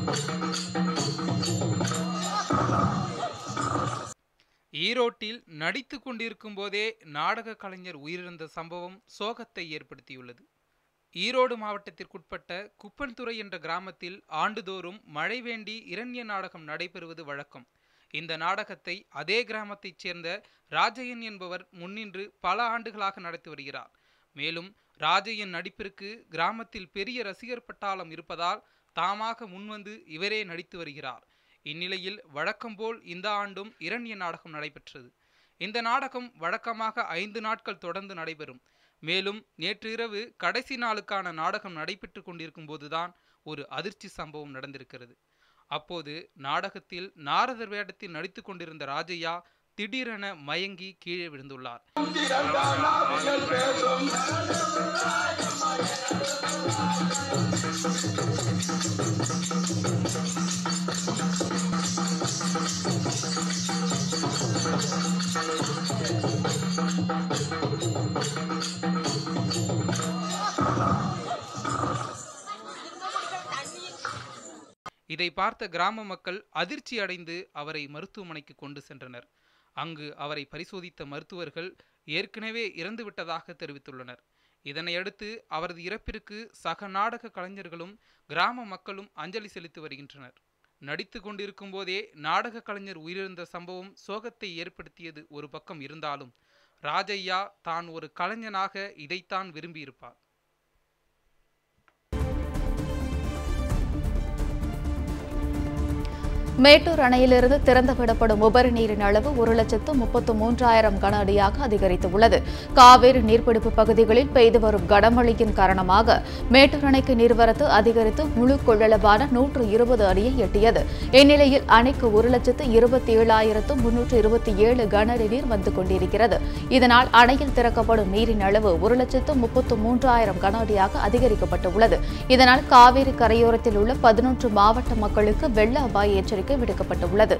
ஈரோட்டில் நடித்து கொண்டிருக்கும் போதே நாடக கலைஞர் உயிரிழந்த சம்பவம் சோகத்தை ஏற்படுத்தியுள்ளது ஈரோடு மாவட்டத்திற்குட்பட்ட குப்பன்துறை என்ற கிராமத்தில் ஆண்டுதோறும் மழை வேண்டி இரண்ய நாடகம் நடைபெறுவது வழக்கம் இந்த நாடகத்தை அதே கிராமத்தைச் சேர்ந்த ராஜையன் என்பவர் முன்னின்று பல ஆண்டுகளாக நடத்தி வருகிறார் மேலும் ராஜையன் நடிப்பிற்கு கிராமத்தில் பெரிய ரசிகர் பட்டாளம் இருப்பதால் தாமாக முன்வந்து இவரே நடித்து வருகிறார் இந்நிலையில் வழக்கம்போல் இந்த ஆண்டும் இரண்ய நாடகம் நடைபெற்றது இந்த நாடகம் வழக்கமாக ஐந்து நாட்கள் தொடர்ந்து நடைபெறும் மேலும் நேற்று இரவு கடைசி நாளுக்கான நாடகம் நடைபெற்று கொண்டிருக்கும் போதுதான் ஒரு அதிர்ச்சி சம்பவம் நடந்திருக்கிறது அப்போது நாடகத்தில் நாரதர் வேடத்தில் நடித்து கொண்டிருந்த ராஜையா திடீரென மயங்கி கீழே விழுந்துள்ளார் இதை பார்த்த கிராம மக்கள் அதிர்ச்சி அடைந்து அவரை மருத்துவமனைக்கு கொண்டு சென்றனர் அங்கு அவரை பரிசோதித்த மருத்துவர்கள் ஏற்கனவே இறந்துவிட்டதாக தெரிவித்துள்ளனர் இதனையடுத்து அவரது இறப்பிற்கு சக நாடக கலைஞர்களும் கிராம மக்களும் அஞ்சலி செலுத்தி வருகின்றனர் நடித்து கொண்டிருக்கும் போதே நாடக கலைஞர் உயிரிழந்த சம்பவம் சோகத்தை ஏற்படுத்தியது ஒரு பக்கம் இருந்தாலும் ராஜையா தான் ஒரு கலைஞனாக இதைத்தான் விரும்பியிருப்பார் மேட்டூர் அணையிலிருந்து திறந்துவிடப்படும் உபரி நீரின் அளவு ஒரு லட்சத்து முப்பத்து மூன்றாயிரம் கன அடியாக அதிகரித்துள்ளது காவேரி நீர்பிடிப்பு பகுதிகளில் பெய்து வரும் கனமழையின் காரணமாக மேட்டூர் அணைக்கு நீர்வரத்து அதிகரித்து முழு கொள்ளளவான நூற்று இருபது அடியை எட்டியது இந்நிலையில் அணைக்கு ஒரு லட்சத்து இருபத்தி ஏழாயிரத்து முன்னூற்று இருபத்தி ஏழு கன அடி நீர் வந்து கொண்டிருக்கிறது இதனால் அணையில் திறக்கப்படும் நீரின் அளவு ஒரு லட்சத்து முப்பத்து மூன்றாயிரம் கன அடியாக அதிகரிக்கப்பட்டுள்ளது இதனால் காவேரி கரையோரத்தில் உள்ள பதினொன்று மாவட்ட மக்களுக்கு வெள்ள அபாய எச்சரிக்கை விடுக்கப்பட்டுள்ளது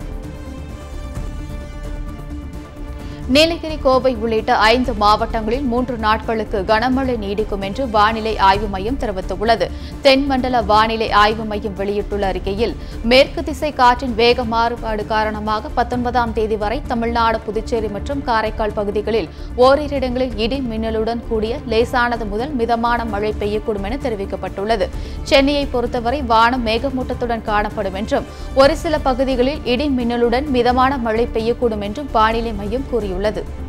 நீலகிரி கோவை உள்ளிட்ட ஐந்து மாவட்டங்களில் மூன்று நாட்களுக்கு கனமழை நீடிக்கும் என்று வானிலை ஆய்வு மையம் தெரிவித்துள்ளது தென்மண்டல வானிலை ஆய்வு மையம் வெளியிட்டுள்ள அறிக்கையில் மேற்கு திசை காற்றின் வேக மாறுபாடு காரணமாக பத்தொன்பதாம் தேதி வரை தமிழ்நாடு புதுச்சேரி மற்றும் காரைக்கால் பகுதிகளில் ஓரிரு இடங்களில் இடி மின்னலுடன் கூடிய லேசானது முதல் மிதமான மழை பெய்யக்கூடும் என தெரிவிக்கப்பட்டுள்ளது சென்னையை பொறுத்தவரை வானம் மேகமூட்டத்துடன் காணப்படும் என்றும் ஒரு சில பகுதிகளில் இடி மின்னலுடன் மிதமான மழை பெய்யக்கூடும் என்றும் வானிலை மையம் கூறியுள்ளது